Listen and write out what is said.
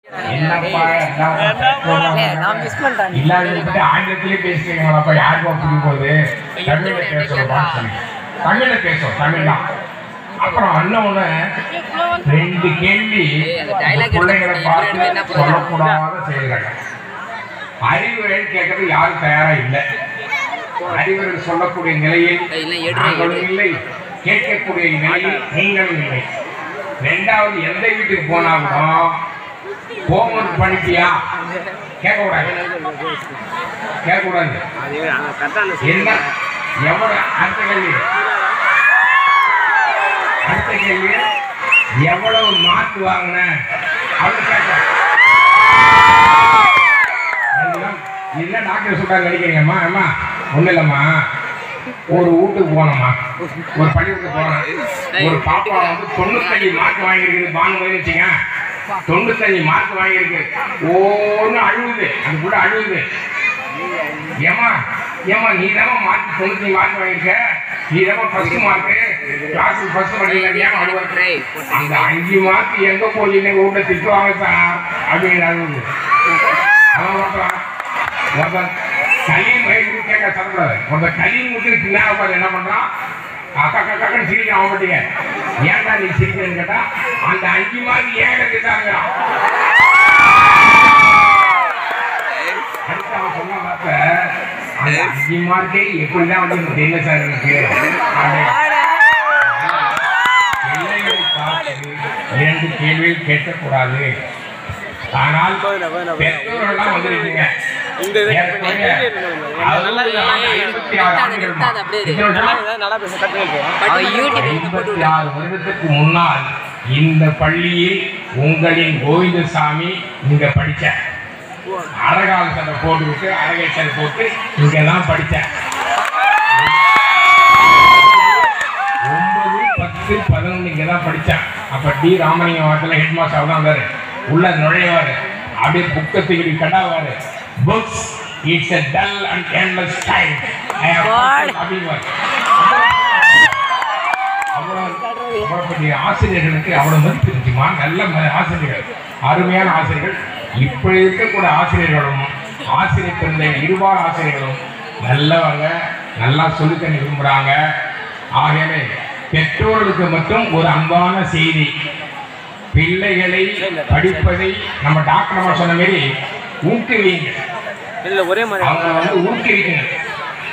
என்னப்பா எல்லாம் ஏய், நான் மிஸ் பண்ணிட்டேன் இல்லாத விட்டு ஆங்கிலத்திலே பேசுறீங்களாப்பா யாருக்கு புரிய போகுது தமிழ்ல பேசுறோம் சொல்லி தமிழ்ல பேசுவோம் தமிழ் தான் அப்புறம் இன்னொன்னு ரெண்டு கேள்வி அந்த dialogue பிள்ளைங்களை எடுத்து பார்த்து என்ன பண்ணுறது? சொல்லக்கூடாத செயல்கள் அறிவுரை கேட்கறது யாரும் தயாரா இல்லை அறிவுரை சொல்லக்கூடிய நிலையில் இல்லை, எடுறேன், நாங்களும் இல்லை கேட்கக்கூடிய நிலையில் நீங்களும் இல்லை ரெண்டாவது எந்த வீட்டுக்கு போனாலும் ஹோம்ஒர்க் பண்ணிட்டியா கேட்கக்கூடாது கேட்கக்கூடாது என்ன எவ்வளவு அடுத்த கேள்வி அடுத்த கேள்வி எவ்வளவு மார்க் வாங்கின அவங்க கேட்க என்ன டாக்டர் சொல்றாங்க நினைக்கிறீங்கம்மா அம்மா ஒன்றும் இல்லைம்மா ஒரு வீட்டுக்கு போனோம்மா ஒரு பள்ளிக்கூடத்துக்கு போனோம் ஒரு பாப்பா வந்து தொண்ணூத்தஞ்சு மார்க் வாங்கியிருக்குது பானுமதி வச்சுங்க தொண்ணூத்தஞ்சு மார்க் வாங்கியிருக்கு ஒன்று அழுவுது அந்த கூட அழுவுது ஏமா ஏமா நீ தான் மார்க் தொண்ணூத்தஞ்சு மார்க் வாங்கியிருக்க நீ தான் ஃபர்ஸ்ட் மார்க் கிளாஸ் ஃபர்ஸ்ட் பண்ணிருக்க ஏன் அழுவ அந்த அஞ்சு மார்க் எங்க போய் இன்னைக்கு வீட்டை திட்டுவாங்க சார் அப்படின்னு அழுவுது அவன் ஒருத்தன் ஒருத்தன் கலியும் வயசுக்கு கேட்க தரக்கூடாது ஒருத்தன் கலியும் முட்டு பின்னால உட்காந்து என்ன பண்றான் அக்கா கக்கான்னு சிரிக்கிறான் அவன் மட்டுங்க ஏன்டா நீ சிரிக்கிறேன்னு கேட்டா அந்த அஞ்சு மார்க் ஏன் கட்டிட்டாங்க அடுத்து அவன் சொன்ன வார்த்தை அந்த அஞ்சு மார்க்கே எப்படிதான் வந்து எனக்கு தெரியல சார் எனக்கு அப்படின்னு. பிள்ளைகளை பார்த்து இரண்டு கேள்விகள் கேட்கக்கூடாது ஆனால் பெற்றோர்கள்லாம் வந்திருக்கீங்க இந்த இதை cut பண்ணி ஏற்கனவே அறுபது ஆண்டு, ஐம்பத்தி ஆறு ஆண்டுகள் நிறுத்தாத, அப்படியே இரு. எத்தனை வருஷம்? நல்லா பேச கட் பண்ணி அவன் யூடியூப் போட்டு ஐம்பத்தி ஆறு வருடத்துக்கு முன்னால் இந்த பள்ளியில் உங்களின் கோவிந்தசாமி இங்க படிச்ச அழகால சட்டை போட்டுக்கிட்டு அழகை சட்டை போட்டு இங்க தான் படித்தேன் ஒன்பது பத்து பதினொன்று இங்கே தான் படித்தேன் அப்போ டி ராமலிங்கம் வாரத்தில் ஹெட் மாஸ்டர் தான் வந்தார் உள்ள நுழைவார் அப்படியே புக்கை தூக்கி கடாவார் books it's a dull and endless time I have God. அப்படிங்குவார் அவ்வளோ அவ்வளோ பெரிய ஆசிரியர்களுக்கு அவ்வளோ மதிப்பு இருந்துச்சுமா நல்ல ம- ஆசிரியர்கள் அருமையான ஆசிரியர்கள் இப்படி இருக்கக்கூடிய ஆசிரியர்களும் ஆசிரியர் பிறந்த இருபால் ஆசிரியர்களும் நல்லவங்க நல்லா சொல்லித்தர விரும்புகிறாங்க ஆகவே பெற்றோர்களுக்கு மட்டும் ஒரு அன்பான செய்தி பிள்ளைகளை படிப்பதை நம்ம டாக்டர் நம்ம சொன்ன மாதிரி ஊக்குவிங்க இல்ல ஒரே மாதிரி அவங்க வந்து ஊக்குவிக்கணும்